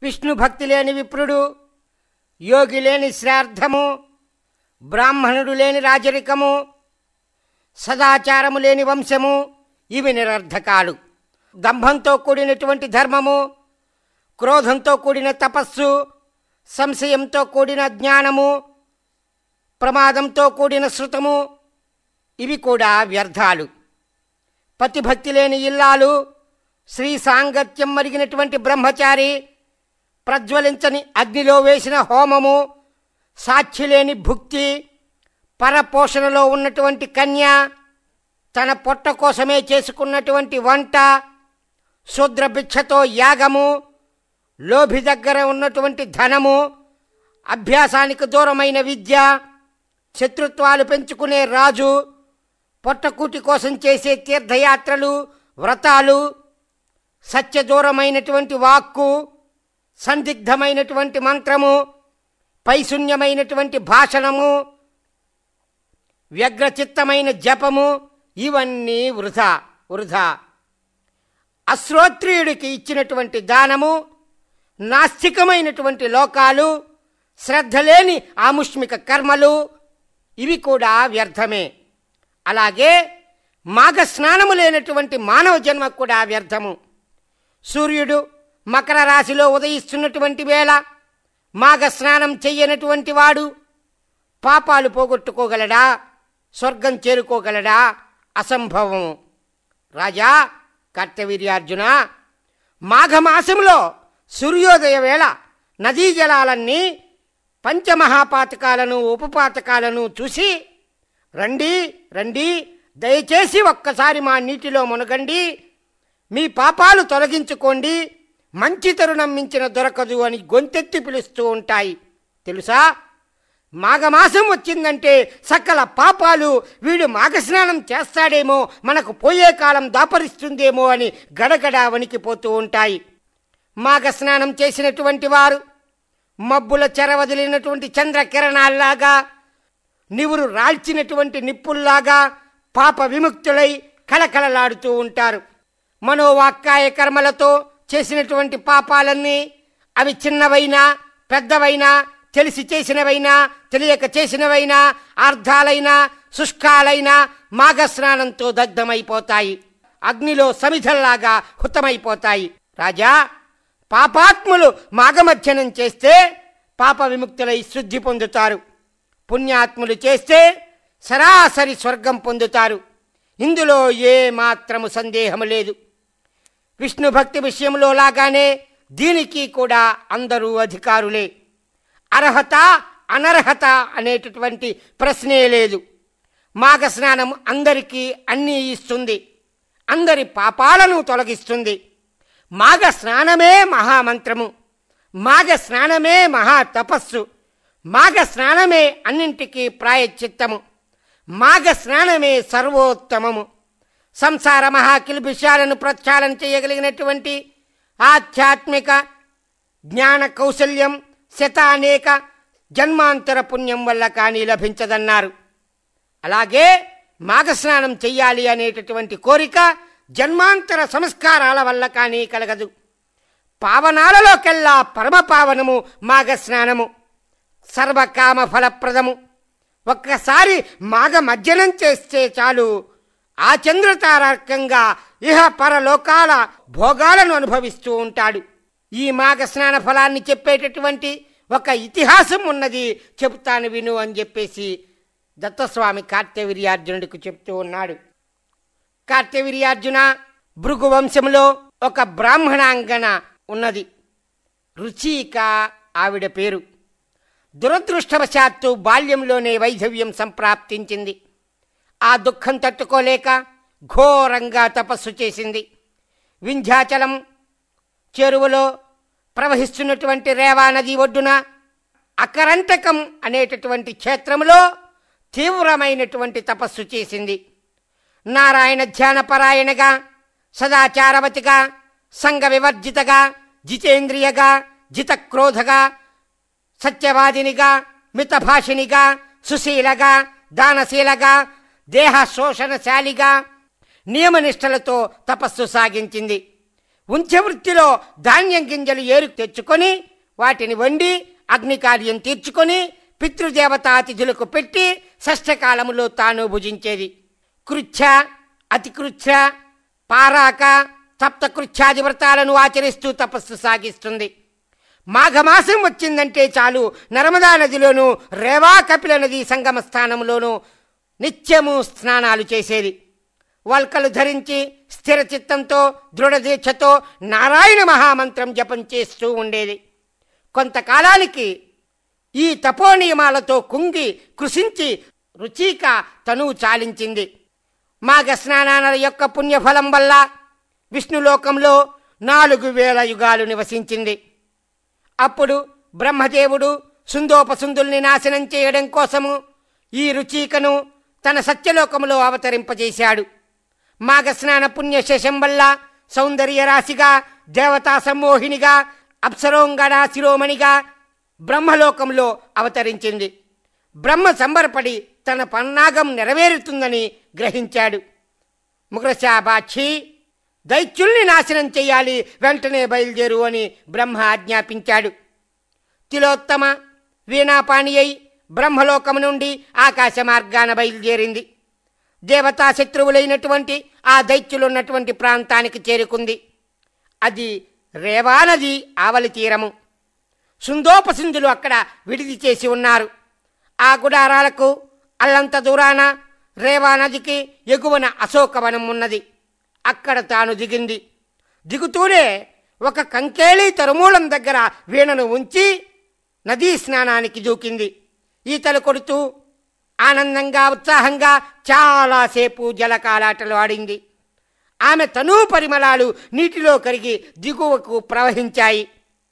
విష్ణు భక్తి లేని విప్రుడు యోగి లేని శ్రార్థము బ్రాహ్మణుడు లేని రాజరికము సదాచారము లేని వంశము ఇవి నిరర్ధకాలు దంభంతో కూడినటువంటి ధర్మము క్రోధంతో కూడిన తపస్సు సంశయంతో కూడిన జ్ఞానము ప్రమాదంతో కూడిన శృతము ఇవి కూడా వ్యర్థాలు పతిభక్తి లేని ఇల్లాలు శ్రీ సాంగత్యం మరిగినటువంటి బ్రహ్మచారి ప్రజ్వలించని అగ్నిలో వేసిన హోమము సాక్షి లేని భుక్తి పరపోషణలో ఉన్నటువంటి కన్య తన పొట్ట కోసమే చేసుకున్నటువంటి వంట శూద్రభిక్షతో యాగము లోభి దగ్గర ఉన్నటువంటి ధనము అభ్యాసానికి దూరమైన విద్య శత్రుత్వాలు పెంచుకునే రాజు పొట్టకూటి కోసం చేసే తీర్థయాత్రలు వ్రతాలు సత్యదూరమైనటువంటి వాక్కు సందిగ్ధమైనటువంటి మంత్రము పైశూన్యమైనటువంటి భాషణము వ్యగ్రచిత్తమైన జపము ఇవన్నీ వృధా వృధా అశ్రోత్రియుడికి ఇచ్చినటువంటి దానము నాస్తికమైనటువంటి లోకాలు శ్రద్ధ లేని ఆముష్మిక కర్మలు ఇవి కూడా వ్యర్థమే అలాగే మాఘ స్నానము లేనటువంటి మానవ జన్మ కూడా వ్యర్థము సూర్యుడు మకర రాశిలో ఉదయిస్తున్నటువంటి వేళ మాఘ స్నానం చెయ్యనటువంటి వాడు పాపాలు పోగొట్టుకోగలడా స్వర్గం చేరుకోగలడా అసంభవము రాజా కర్తవీర్యార్జున మాఘమాసంలో సూర్యోదయ వేళ నదీ జలాలన్నీ పంచమహాపాతకాలను ఉపపాతకాలను చూసి రండి రండి దయచేసి ఒక్కసారి మా నీటిలో మునగండి మీ పాపాలు తొలగించుకోండి మంచి తరుణం మించిన దొరకదు అని గొంతెత్తి పిలుస్తూ ఉంటాయి తెలుసా మాఘమాసం వచ్చిందంటే సకల పాపాలు వీడు మాఘస్నానం చేస్తాడేమో మనకు పోయే కాలం దాపరిస్తుందేమో అని గడగడ వణికిపోతూ ఉంటాయి మాఘస్నానం చేసినటువంటి వారు మబ్బుల చెర వదిలినటువంటి చంద్రకిరణాల్లాగా నివురు రాల్చినటువంటి నిప్పుల్లాగా పాప విముక్తులై కళకళలాడుతూ ఉంటారు మనోవాక్కాయ కర్మలతో చేసినటువంటి పాపాలన్నీ అవి చిన్నవైనా పెద్దవైనా తెలిసి చేసినవైనా తెలియక చేసినవైనా అర్థాలైనా శుష్కాలైనా మాఘస్నానంతో దగ్ధమైపోతాయి అగ్నిలో సమిధల్లాగా హుతమైపోతాయి రాజా పాపాత్ములు మాఘమధ్యనం చేస్తే పాప విముక్తులై శుద్ధి పొందుతారు పుణ్యాత్ములు చేస్తే సరాసరి స్వర్గం పొందుతారు ఇందులో ఏ మాత్రము సందేహము లేదు విష్ణు భక్తి విషయంలో లాగానే దీనికి కూడా అందరూ అధికారులే అర్హత అనర్హత అనేటటువంటి ప్రశ్నే లేదు మాఘ స్నానం అందరికీ అన్నీ ఇస్తుంది అందరి పాపాలను తొలగిస్తుంది మాఘ స్నానమే మహామంత్రము మాఘ స్నానమే మహా తపస్సు మాఘ స్నానమే అన్నింటికీ ప్రాయశ్చిత్తము మాఘ స్నానమే సర్వోత్తమము సంసార మహాకిల్బిషాలను ప్రక్షాళన చేయగలిగినటువంటి ఆధ్యాత్మిక జ్ఞాన కౌశల్యం శతానేక జన్మాంతర పుణ్యం వల్ల కానీ లభించదన్నారు అలాగే మాఘస్నానం చెయ్యాలి అనేటటువంటి కోరిక జన్మాంతర సంస్కారాల వల్ల కానీ కలగదు పావనాలలోకెల్లా పరమ పావనము మాఘస్నానము సర్వకామ ఫలప్రదము ఒక్కసారి మాఘ మజ్జనం చేస్తే చాలు ఆ చంద్రతారకంగా ఇహ పరలోకాల భోగాలను అనుభవిస్తూ ఉంటాడు ఈ మాఘ స్నాన ఫలాన్ని చెప్పేటటువంటి ఒక ఇతిహాసం ఉన్నది చెబుతాను విను అని చెప్పేసి దత్తస్వామి కార్తవీర్యార్జునుడికి చెప్తూ ఉన్నాడు కార్తవీర్యార్జున భృగు వంశంలో ఒక బ్రాహ్మణాంగన ఉన్నది రుచిక ఆవిడ పేరు దురదృష్టవశాత్తు బాల్యంలోనే వైధవ్యం సంప్రాప్తించింది ఆ దుఃఖం తట్టుకోలేక ఘోరంగా తపస్సు చేసింది వింధ్యాచలం చెరువులో ప్రవహిస్తున్నటువంటి రేవా నది ఒడ్డున అకరంటకం అనేటటువంటి క్షేత్రంలో తీవ్రమైనటువంటి తపస్సు చేసింది నారాయణ ధ్యానపరాయణగా సదాచారవతిగా సంఘ వివర్జితగా జితేంద్రియగా జితక్రోధగా సత్యవాదినిగా మితభాషినిగా సుశీలగా దానశీలగా దేహ శోషణశాలిగా నియమనిష్టలతో తపస్సు సాగించింది ఉంచె వృత్తిలో ధాన్యం గింజలు ఏరు తెచ్చుకొని వాటిని వండి అగ్నికార్యం తీర్చుకొని పితృదేవతాతిథులకు పెట్టి షష్ఠకాలములో తాను భుజించేది కృచ్ఛ అతికృచ్ఛ పారాక సప్తకృచ్ఛాది వ్రతాలను ఆచరిస్తూ తపస్సు సాగిస్తుంది మాఘమాసం వచ్చిందంటే చాలు నర్మదా నదిలోను రేవా కపిల నది సంగమ స్థానంలోనూ నిత్యము స్నానాలు చేసేది వల్కలు ధరించి స్థిర చిత్తంతో దృఢదీక్షతో నారాయణ మహామంత్రం జపం చేస్తూ ఉండేది కొంతకాలానికి ఈ తపోనియమాలతో కుంగి కృషించి రుచిక తనువు చాలించింది మాఘ స్నానాల యొక్క పుణ్యఫలం వల్ల విష్ణులోకంలో నాలుగు వేల యుగాలు నివసించింది అప్పుడు బ్రహ్మదేవుడు సుందోపసుందుల్ని నాశనం చేయడం కోసము ఈ రుచికను తన సత్యలోకములో అవతరింపజేశాడు మాఘస్నాన పుణ్యశేషం వల్ల సౌందర్య రాశిగా దేవతా సమ్మోహినిగా అప్సరోంగణ శిరోమణిగా బ్రహ్మలోకంలో అవతరించింది బ్రహ్మ సంబరపడి తన పన్నాగం నెరవేరుతుందని గ్రహించాడు ముగ్రశాబాక్షి దైత్యుల్ని నాశనం చెయ్యాలి వెంటనే బయలుదేరు అని బ్రహ్మ ఆజ్ఞాపించాడు తిలోత్తమ వీణాపాణి అయి బ్రహ్మలోకము నుండి ఆకాశ మార్గాన బయలుదేరింది దేవతా శత్రువులైనటువంటి ఆ దైత్యులున్నటువంటి ప్రాంతానికి చేరుకుంది అది రేవానది ఆవలి తీరము సుందోపసింధులు అక్కడ విడిది చేసి ఉన్నారు ఆ గుడారాలకు అల్లంత దూరాన రేవా నదికి ఎగువన అశోకవనం ఉన్నది అక్కడ తాను దిగింది దిగుతూనే ఒక కంకేళి తరుమూలం దగ్గర వీణను ఉంచి నదీ స్నానానికి దూకింది ఈతలు కొడుతూ ఆనందంగా ఉత్సాహంగా చాలాసేపు జలకాలాటలు ఆడింది ఆమె తనూ పరిమళాలు నీటిలో కరిగి దిగువకు ప్రవహించాయి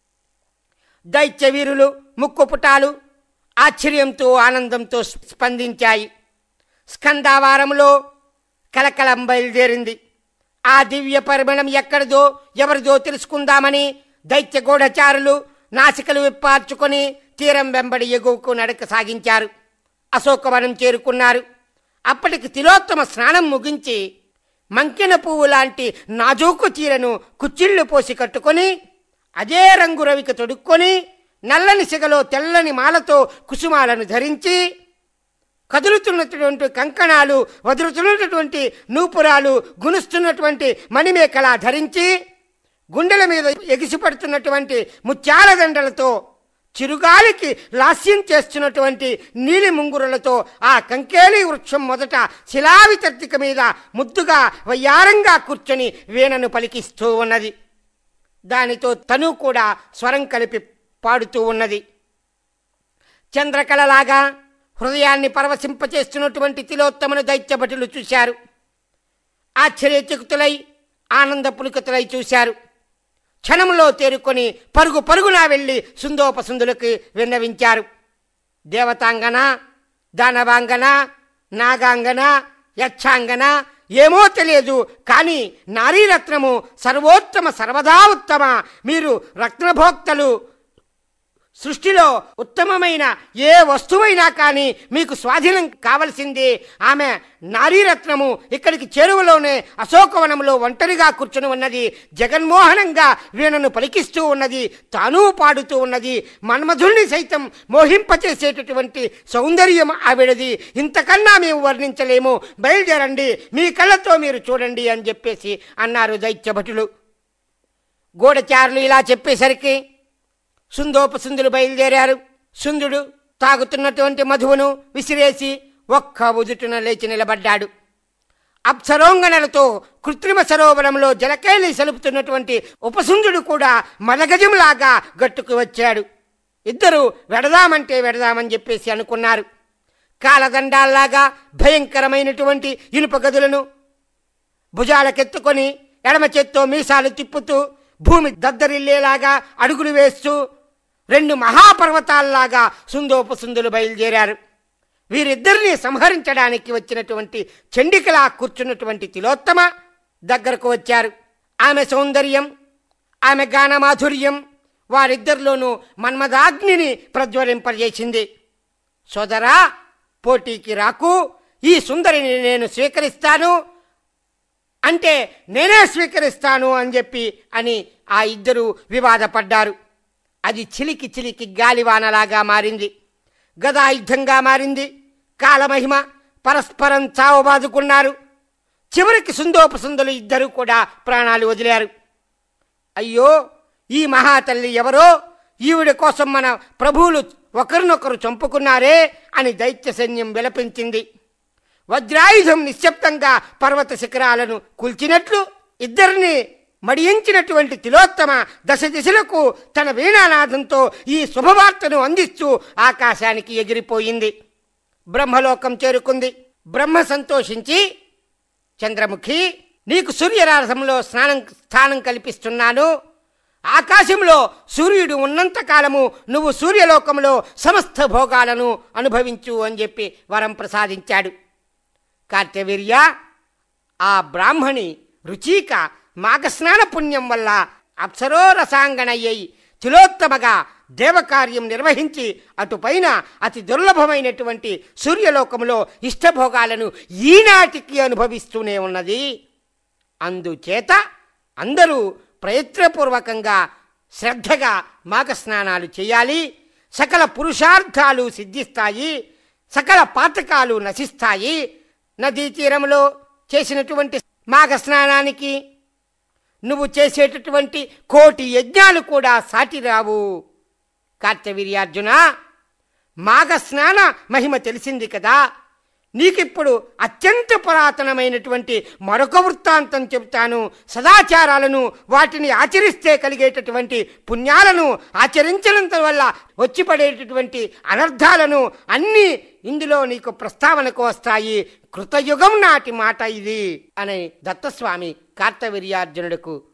దైత్యవీరులు ముక్కుపుటాలు ఆశ్చర్యంతో ఆనందంతో స్పందించాయి స్కందావారంలో కలకలం బయలుదేరింది ఆ దివ్య పరిమళం ఎక్కడిదో ఎవరిదో తెలుసుకుందామని దైత్య గూఢచారులు నాసికలు విప్పార్చుకొని తీరం వెంబడి ఎగువకు నడక సాగించారు అశోకవనం చేరుకున్నారు అప్పటికి తిలోత్తమ స్నానం ముగించి మంకెన పువ్వు లాంటి నాజూకు చీరను కుచ్చిళ్ళు పోసి కట్టుకొని అదే రంగు రవిక తొడుక్కొని నల్లని సిగలో తెల్లని మాలతో కుసుమాలను ధరించి కదులుతున్నటువంటి కంకణాలు వదులుతున్నటువంటి నూపురాలు గునుస్తున్నటువంటి మణిమేకల ధరించి గుండెల మీద ఎగిసిపడుతున్నటువంటి ముత్యాల దండలతో చిరుగాలికి లాస్యం చేస్తున్నటువంటి నీలి ముంగురులతో ఆ కంకేలి వృక్షం మొదట శిలావితర్తిక మీద ముద్దుగా వయ్యారంగా కూర్చొని వీణను పలికిస్తూ ఉన్నది దానితో తను కూడా స్వరం కలిపి పాడుతూ ఉన్నది చంద్రకళలాగా హృదయాన్ని పరవశింపచేస్తున్నటువంటి తిలోత్తమను దైత్యభటులు చూశారు ఆశ్చర్యచకుతులై ఆనంద పులికతులై చూశారు క్షణంలో తేరుకొని పరుగు పరుగున వెళ్ళి సుందోపసుందులకు విన్నవించారు దేవతాంగన దానవాంగన నాగాంగన యక్షాంగన ఏమో తెలియదు కానీ నారీరత్నము సర్వోత్తమ సర్వదా ఉత్తమ మీరు రత్నభోక్తలు సృష్టిలో ఉత్తమమైన ఏ వస్తువైనా కానీ మీకు స్వాధీనం కావలసింది ఆమె నారీరత్నము ఇక్కడికి చేరువలోనే అశోకవనంలో ఒంటరిగా కూర్చుని ఉన్నది జగన్మోహనంగా వీణను పలికిస్తూ ఉన్నది తాను పాడుతూ ఉన్నది మన్మధుల్ని సైతం మోహింపచేసేటటువంటి సౌందర్యం ఆవిడది ఇంతకన్నా మేము వర్ణించలేము బయలుదేరండి మీ కళ్ళతో మీరు చూడండి అని చెప్పేసి అన్నారు దైత్యభటులు గూఢచారులు ఇలా చెప్పేసరికి సుందోపసుందులు బయలుదేరారు సుందుడు తాగుతున్నటువంటి మధువును విసిరేసి ఒక్క ఉదుటున లేచి నిలబడ్డాడు అప్సరోంగణలతో కృత్రిమ సరోవరంలో జలకేలి సలుపుతున్నటువంటి ఉపసుందుడు కూడా మలగజంలాగా గట్టుకు వచ్చాడు ఇద్దరు వెడదామంటే వెడదామని చెప్పేసి అనుకున్నారు కాలదండాల్లాగా భయంకరమైనటువంటి ఇనుప గదులను భుజాలకెత్తుకొని ఎడమ చేత్తో మీసాలు తిప్పుతూ భూమి దద్దరిల్లేలాగా అడుగులు వేస్తూ రెండు మహాపర్వతాల్లాగా సుందోపసుందులు బయలుదేరారు వీరిద్దరిని సంహరించడానికి వచ్చినటువంటి చండికలా కూర్చున్నటువంటి తిలోత్తమ దగ్గరకు వచ్చారు ఆమె సౌందర్యం ఆమె గానమాధుర్యం వారిద్దరిలోనూ మన్మదాగ్నిని ప్రజ్వలింపజేసింది సోదరా పోటీకి రాకు ఈ సుందరిని నేను స్వీకరిస్తాను అంటే నేనే స్వీకరిస్తాను అని చెప్పి అని ఆ ఇద్దరు వివాదపడ్డారు అది చిలికి చిలికి గాలివానలాగా మారింది గదాయుద్ధంగా మారింది కాలమహిమ పరస్పరం చావబాదుకున్నారు చివరికి సుందోపసుందులు ఇద్దరు కూడా ప్రాణాలు వదిలారు అయ్యో ఈ మహాతల్లి ఎవరో ఈవిడ కోసం మన ప్రభువులు ఒకరినొకరు చంపుకున్నారే అని దైత్య సైన్యం విలపించింది వజ్రాయుధం నిశ్శబ్దంగా పర్వత శిఖరాలను కూల్చినట్లు ఇద్దరిని మడియించినటువంటి తిలోత్తమ దశ దిశలకు తన వీణానాదంతో ఈ శుభవార్తను అందిస్తూ ఆకాశానికి ఎగిరిపోయింది బ్రహ్మలోకం చేరుకుంది బ్రహ్మ సంతోషించి చంద్రముఖి నీకు సూర్యరాసంలో స్నానం స్థానం కల్పిస్తున్నాను ఆకాశంలో సూర్యుడు ఉన్నంత కాలము నువ్వు సూర్యలోకంలో సమస్త భోగాలను అనుభవించు అని చెప్పి వరం ప్రసాదించాడు కార్తవీర్య ఆ బ్రాహ్మణి రుచిక మాఘస్నాన పుణ్యం వల్ల అప్సరో రసాంగణయ్యై తిలోత్తమగా దేవకార్యం నిర్వహించి అటుపైన అతి దుర్లభమైనటువంటి సూర్యలోకములో ఇష్టభోగాలను ఈనాటికి అనుభవిస్తూనే ఉన్నది అందుచేత అందరూ ప్రయత్నపూర్వకంగా శ్రద్ధగా మాఘస్నానాలు చేయాలి సకల పురుషార్థాలు సిద్ధిస్తాయి సకల పాతకాలు నశిస్తాయి నదీ తీరంలో చేసినటువంటి మాఘ స్నానానికి నువ్వు చేసేటటువంటి కోటి యజ్ఞాలు కూడా సాటిరావు కార్తవీర్యార్జున మాఘ స్నాన మహిమ తెలిసింది కదా నీకిప్పుడు అత్యంత పురాతనమైనటువంటి మరొక వృత్తాంతం చెబుతాను సదాచారాలను వాటిని ఆచరిస్తే కలిగేటటువంటి పుణ్యాలను ఆచరించడం వల్ల వచ్చి పడేటటువంటి అనర్థాలను అన్నీ ఇందులో నీకు ప్రస్తావనకు వస్తాయి కృతయుగం నాటి మాట ఇది అని దత్తస్వామి కార్తవీర్యార్జునుడుకు